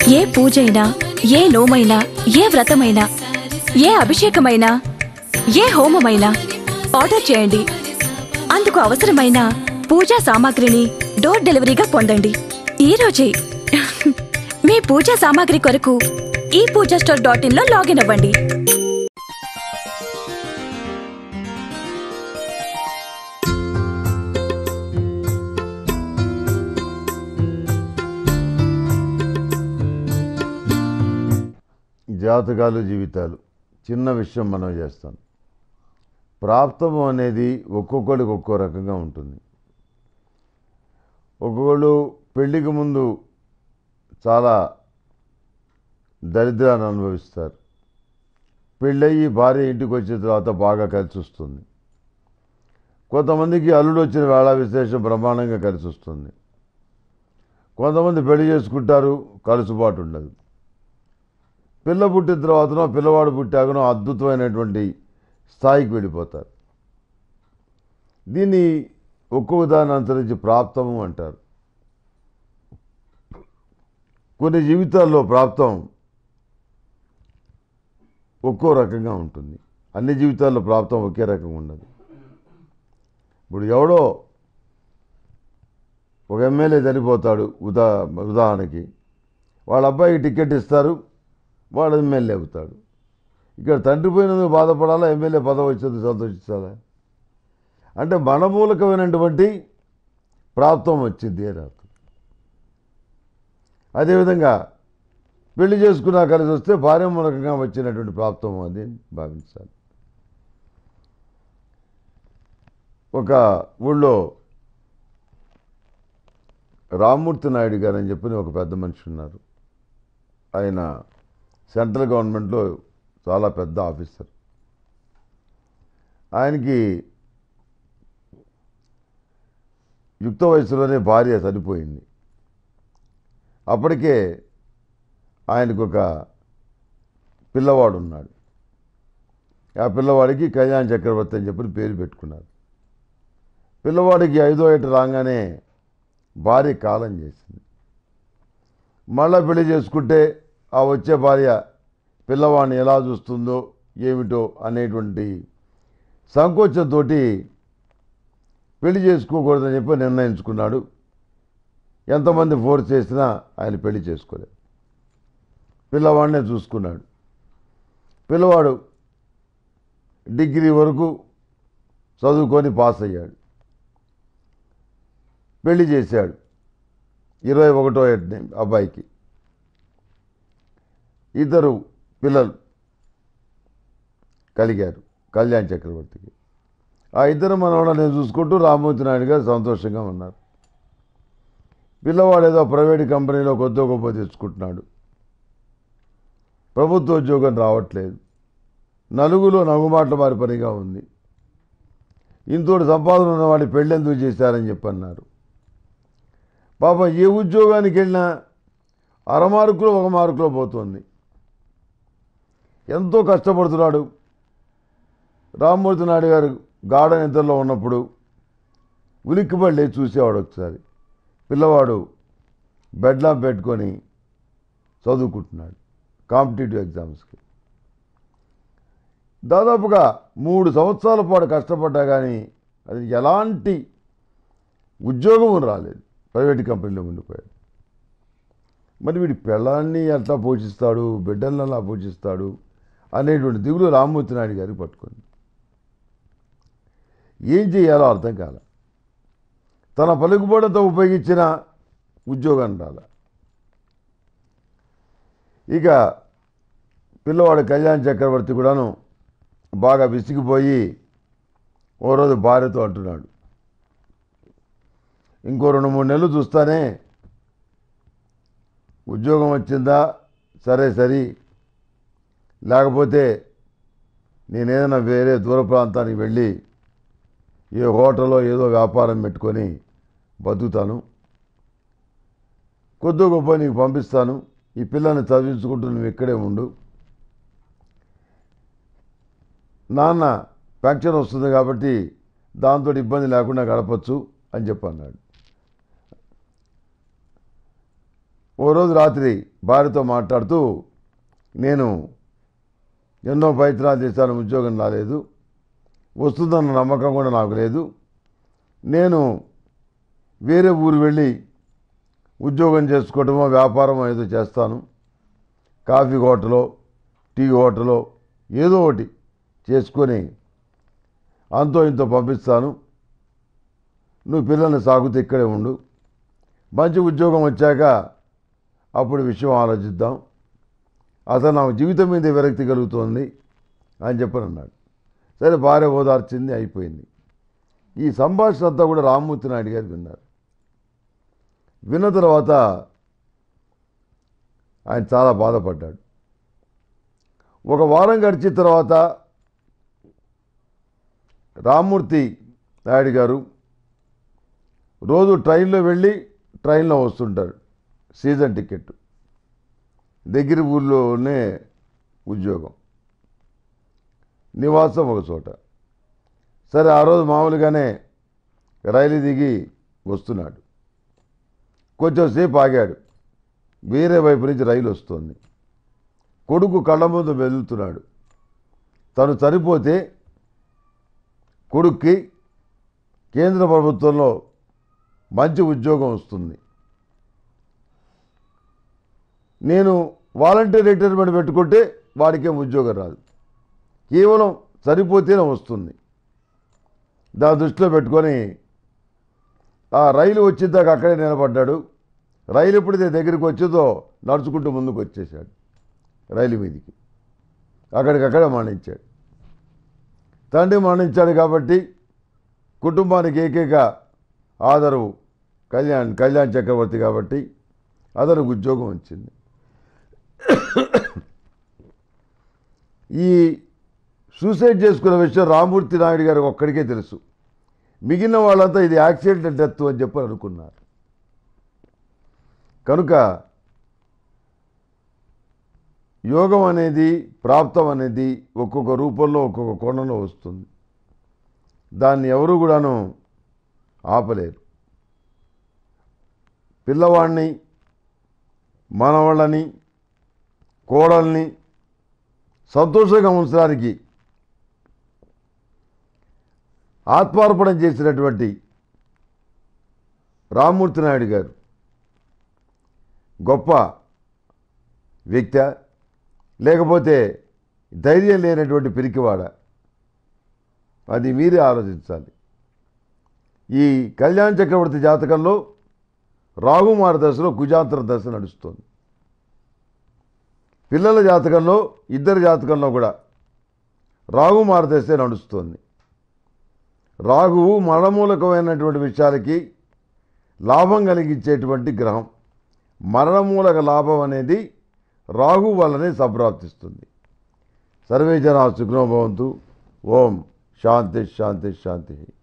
ఏ పూజైనా ఏ నోమైనా ఏ వ్రతమైనా ఏ అభిషేకమైనా ఏ హోమమైనా ఆర్డర్ చేయండి అందుకు అవసరమైన పూజా సామాగ్రిని డోర్ డెలివరీగా పొందండి ఈ రోజే మీ పూజా సామాగ్రి కొరకు ఈ పూజా స్టోర్ డాట్ ఇన్ లో లాగిన్ అవ్వండి జాతకాలు జీవితాలు చిన్న విషయం మనం చేస్తాం ప్రాప్తము అనేది ఒక్కొక్కడికి ఒక్కో రకంగా ఉంటుంది ఒక్కొక్కళ్ళు పెళ్లికి ముందు చాలా దరిద్రాన్ని అనుభవిస్తారు పెళ్ళయి భార్య ఇంటికి వచ్చిన తర్వాత బాగా కలిసి వస్తుంది కొంతమందికి అల్లుడు వచ్చిన వేళ విశేషం బ్రహ్మాండంగా కలిసి వస్తుంది కొంతమంది పెళ్లి చేసుకుంటారు కలుసుబాటు ఉండదు పిల్ల పుట్టిన తర్వాతనో పిల్లవాడు పుట్టాకనో అద్భుతమైనటువంటి స్థాయికి వెళ్ళిపోతారు దీన్ని ఒక్కొక్క దాన్ని అనుసరించి ప్రాప్తము అంటారు కొన్ని జీవితాల్లో ప్రాప్తం ఒక్కో రకంగా ఉంటుంది అన్ని జీవితాల్లో ప్రాప్తం ఒకే రకంగా ఉండదు ఇప్పుడు ఎవడో ఒక ఎమ్మెల్యే చనిపోతాడు ఉదా ఉదాహరణకి వాళ్ళ అబ్బాయికి టికెట్ ఇస్తారు వాడు ఎమ్మెల్యే అవుతాడు ఇక్కడ తండ్రి పోయినందుకు బాధపడాలా ఎమ్మెల్యే పదవి వచ్చేది సంతోషించాలా అంటే మనమూలకమైనటువంటి ప్రాప్తం వచ్చింది అని అర్థం అదేవిధంగా పెళ్లి చేసుకున్నా కలిసి వస్తే భార్య మూలకంగా వచ్చినటువంటి ప్రాప్తం అది అని భావించాలి ఒక ఊళ్ళో రామ్మూర్తి నాయుడు గారు అని చెప్పిన ఒక పెద్ద మనిషి ఉన్నారు ఆయన సెంట్రల్ గవర్నమెంట్లో చాలా పెద్ద ఆఫీసర్ ఆయనకి యుక్త వయసులోనే భార్య చనిపోయింది అప్పటికే ఆయనకు ఒక పిల్లవాడు ఉన్నాడు ఆ పిల్లవాడికి కళ్యాణ్ చక్రవర్తి అని చెప్పి పేరు పెట్టుకున్నారు పిల్లవాడికి ఐదో ఏట రాగానే భార్య కాలం చేసింది మళ్ళా పెళ్లి చేసుకుంటే ఆ వచ్చే భార్య పిల్లవాడిని ఎలా చూస్తుందో ఏమిటో అనేటువంటి సంకోచంతో పెళ్లి చేసుకోకూడదని చెప్పి నిర్ణయించుకున్నాడు ఎంతమంది ఫోర్స్ చేసినా ఆయన పెళ్లి చేసుకోలేదు పిల్లవాడినే చూసుకున్నాడు పిల్లవాడు డిగ్రీ వరకు చదువుకొని పాస్ అయ్యాడు పెళ్లి చేశాడు ఇరవై ఒకటో ఏటనే అబ్బాయికి ఇద్దరు పిల్లలు కలిగారు కళ్యాణ్ చక్రవర్తికి ఆ ఇద్దరు మనవాళ్ళని చూసుకుంటూ రామ్మూర్తి నాయుడు గారు సంతోషంగా ఉన్నారు పిల్లవాడు ఏదో ప్రైవేట్ కంపెనీలో కొద్ది గొప్ప తెచ్చుకుంటున్నాడు ప్రభుత్వ ఉద్యోగం రావట్లేదు నలుగులో నగుమాటల వారి పనిగా ఉంది ఇంతోటి సంపాదన ఉన్న వాడి పెళ్ళెందుకు చేశారని చెప్పన్నారు పాపం ఏ ఉద్యోగానికి వెళ్ళినా అర మార్కులో ఒక మార్కులో పోతుంది ఎంతో కష్టపడుతున్నాడు రామ్మూర్తి నాయుడు గారు గాఢ నిద్రలో ఉన్నప్పుడు ఉలిక్కిపడి లేచి చూసేవాడు ఒకసారి పిల్లవాడు బెడ్లా పెట్టుకొని చదువుకుంటున్నాడు కాంపిటేటివ్ ఎగ్జామ్స్కి దాదాపుగా మూడు సంవత్సరాల పాటు కష్టపడ్డా కానీ అది ఎలాంటి ఉద్యోగం రాలేదు ప్రైవేట్ కంపెనీలో ఉండిపోయాడు మరి వీడి పిల్లాన్ని ఎట్లా పోషిస్తాడు బిడ్డలను ఎలా పోషిస్తాడు అనేటువంటి దిగులు రామ్మూర్తి నాయుడు గారికి పట్టుకుంది ఏం చేయాలో అర్థం కాల తన పలుకుబడితో ఉపయోగించిన ఉద్యోగం రాల ఇక పిల్లవాడు కళ్యాణ్ చక్రవర్తి కూడాను బాగా విసిగిపోయి ఓ రోజు భార్యతో అంటున్నాడు ఇంకో రెండు మూడు నెలలు చూస్తానే ఉద్యోగం వచ్చిందా సరే సరి లేకపోతే నేనేదైనా వేరే దూర ప్రాంతానికి వెళ్ళి ఏ హోటల్లో ఏదో వ్యాపారం పెట్టుకొని బతుకుతాను కొద్ది గొప్ప నీకు పంపిస్తాను ఈ పిల్లని చదివించుకుంటూ నువ్వు ఇక్కడే ఉండు నాన్న పెన్షన్ వస్తుంది కాబట్టి దాంతో ఇబ్బంది లేకుండా గడపచ్చు అని చెప్పి అన్నాడు ఓ రోజు రాత్రి భార్యతో మాట్లాడుతూ నేను ఎన్నో ప్రయత్నాలు చేశాను ఉద్యోగం రాలేదు వస్తుందన్న నమ్మకం కూడా నాకు లేదు నేను వేరే ఊరు వెళ్ళి ఉద్యోగం చేసుకోవటమో వ్యాపారమో ఏదో చేస్తాను కాఫీ హోటలో టీ హోటలో ఏదో ఒకటి చేసుకొని అంతో ఇంతో పంపిస్తాను నువ్వు పిల్లల్ని సాగుతూ ఇక్కడే ఉండు మంచి ఉద్యోగం వచ్చాక అప్పుడు విషయం ఆలోచిద్దాం అతను నాకు జీవితం మీద విరక్తి కలుగుతోంది అని చెప్పని అన్నాడు సరే భార్య ఓదార్చింది అయిపోయింది ఈ సంభాషణ అంతా కూడా రామ్మూర్తి నాయుడు గారు విన్నారు విన్న తర్వాత ఆయన చాలా బాధపడ్డాడు ఒక వారం గడిచిన తర్వాత రామ్మూర్తి నాయుడు గారు రోజు ట్రైన్లో వెళ్ళి ట్రైన్లో వస్తుంటారు సీజన్ టికెట్ దగ్గర ఊళ్ళోనే ఉద్యోగం నివాసం ఒక చోట సరే ఆ రోజు మామూలుగానే రైలు దిగి వస్తున్నాడు కొంచెం సేపు ఆగాడు వేరే వైపు నుంచి రైలు వస్తుంది కొడుకు కళ్ళ ముందు వెళ్తున్నాడు తను చనిపోతే కొడుక్కి కేంద్ర ప్రభుత్వంలో మంచి ఉద్యోగం వస్తుంది నేను వాలంటీర్ రిటైర్మెంట్ పెట్టుకుంటే వాడికేం ఉద్యోగం రాదు కేవలం సరిపోతేనే వస్తుంది దాని దృష్టిలో పెట్టుకొని ఆ రైలు వచ్చేదాకా అక్కడే నిలబడ్డాడు రైలు ఎప్పుడైతే దగ్గరికి వచ్చిందో నడుచుకుంటూ ముందుకు వచ్చేసాడు రైలు మీదికి అక్కడికక్కడే మరణించాడు తండ్రి మరణించాడు కాబట్టి కుటుంబానికి ఏకైక ఆదరవు కళ్యాణ్ కళ్యాణ్ చక్రవర్తి కాబట్టి అతనికి ఉద్యోగం వచ్చింది ఈ సూసైడ్ చేసుకున్న విషయం రామూర్తి నాయుడు గారికి ఒక్కడికే తెలుసు మిగిలిన వాళ్ళంతా ఇది యాక్సిడెంట్ డెత్ అని చెప్పి అనుకున్నారు కనుక యోగం అనేది ప్రాప్తం అనేది ఒక్కొక్క రూపంలో ఒక్కొక్క కోణంలో వస్తుంది దాన్ని ఎవరు కూడాను ఆపలేరు పిల్లవాడిని మనవాళ్ళని కోడల్ని సంతోషంగా ఉంచడానికి ఆత్మార్పణం చేసినటువంటి రామ్మూర్తి నాయుడు గారు గొప్ప వ్యక్తి లేకపోతే ధైర్యం లేనటువంటి పిరికివాడ అది మీరే ఆలోచించాలి ఈ కళ్యాణ్ చక్రవర్తి జాతకంలో రాగుమార దశలో కుజాంతర దశ నడుస్తుంది పిల్లల జాతకంలో ఇద్దరి జాతకంలో కూడా రాగుమార దశ నడుస్తుంది రాగువు మరణమూలకమైనటువంటి విషయాలకి లాభం కలిగించేటువంటి గ్రహం మరణమూలక లాభం అనేది రాగు వల్లనే సంప్రాప్తిస్తుంది సర్వే జనా సుఖనో భవంతు ఓం శాంతి శాంతి శాంతి